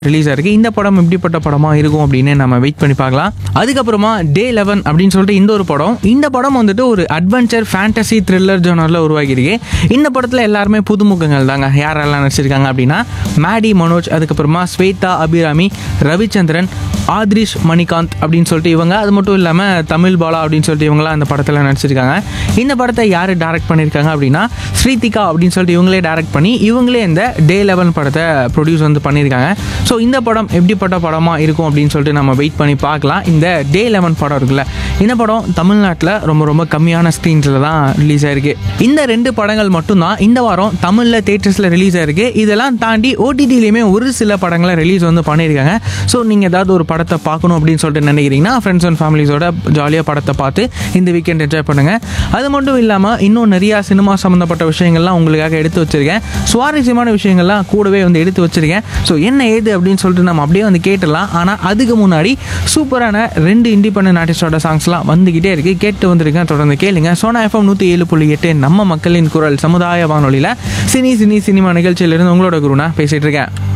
release ஆயிருக்கு இந்த படம் எப்படிப்பட்ட படமாக இருக்கும் அப்படின்னு நம்ம வெயிட் பண்ணி பார்க்கலாம் அதுக்கப்புறமா டே லெவன் அப்படின்னு சொல்லிட்டு இந்த ஒரு படம் இந்த படம் வந்துட்டு ஒரு அட்வென்ச்சர் ஃபேண்டசி த்ரில்லர் ஜோனரில் உருவாகியிருக்கு இந்த படத்தில் எல்லாருமே புதுமுகங்கள் தாங்க யாரெல்லாம் நடிச்சிருக்காங்க அப்படின்னா மேடி மனோஜ் அதுக்கப்புறமா ஸ்வேதா அபிராமி ரவிச்சந்திரன் ஆத்ரிஷ் மணிகாந்த் அப்படின்னு சொல்லிட்டு இவங்க அது மட்டும் இல்லாமல் தமிழ் பாலா அப்படின்னு சொல்லிட்டு இவங்களாம் அந்த படத்தில் நடிச்சிருக்காங்க இந்த படத்தை யார் டைரக்ட் பண்ணியிருக்காங்க அப்படின்னா ஸ்ரீதிகா அப்படின்னு சொல்லிட்டு இவங்களே டைரக்ட் பண்ணி இவங்களே இந்த டே லெவன் படத்தை ப்ரொடியூஸ் வந்து பண்ணியிருக்காங்க ஸோ இந்த படம் எப்படிப்பட்ட படமாக இருக்கும் அப்படின்னு சொல்லிட்டு நம்ம வெயிட் பண்ணி பார்க்கலாம் இந்த டே லெவன் படம் இருக்குல்ல இந்த படம் தமிழ்நாட்டில் ரொம்ப ரொம்ப கம்மியான ஸ்க்ரீன்ஸில் தான் ரிலீஸ் ஆயிருக்கு இந்த ரெண்டு படங்கள் மட்டும்தான் இந்த வாரம் தமிழில் தேட்டர்ஸில் ரிலீஸ் ஆயிருக்கு இதெல்லாம் தாண்டி ஓடிடிலையுமே ஒரு சில படங்களை ரிலீஸ் வந்து பண்ணியிருக்காங்க ஸோ நீங்கள் ஏதாவது ஒரு படத்தை பார்க்கணும் அப்படின்னு சொல்லிட்டு நினைக்கிறீங்கன்னா ஃப்ரெண்ட்ஸ் அண்ட் ஃபேமிலிஸோட ஜாலியாக படத்தை பார்த்து இந்த வீக்கெண்ட் என்ஜாய் பண்ணுங்கள் அது மட்டும் இல்லாமல் இன்னும் நிறையா சினிமா சம்மந்தப்பட்ட விஷயங்கள்லாம் உங்களுக்காக எடுத்து வச்சிருக்கேன் சுவாரஸ்யமான விஷயங்கள்லாம் கூடவே வந்து எடுத்து வச்சிருக்கேன் ஸோ என்ன ஏது அப்படின்னு சொல்லிட்டு நம்ம அப்படியே வந்து கேட்டுடலாம் ஆனால் அதுக்கு முன்னாடி சூப்பரான ரெண்டு இண்டிபெண்டன்ட் ஆர்டிஸ்டோட சாங்ஸ்லாம் வந்துக்கிட்டே இருக்கு கேட்டு வந்திருக்கேன் தொடர்ந்து கேளுங்க சோனா எஃப்எம் நூற்றி ஏழு புள்ளி எட்டு நம்ம மக்களின் குரல் சமுதாய வானொலியில் சினி சினி சினிமா நிகழ்ச்சியிலிருந்து உங்களோட குருனா பேசிகிட்டு இருக்கேன்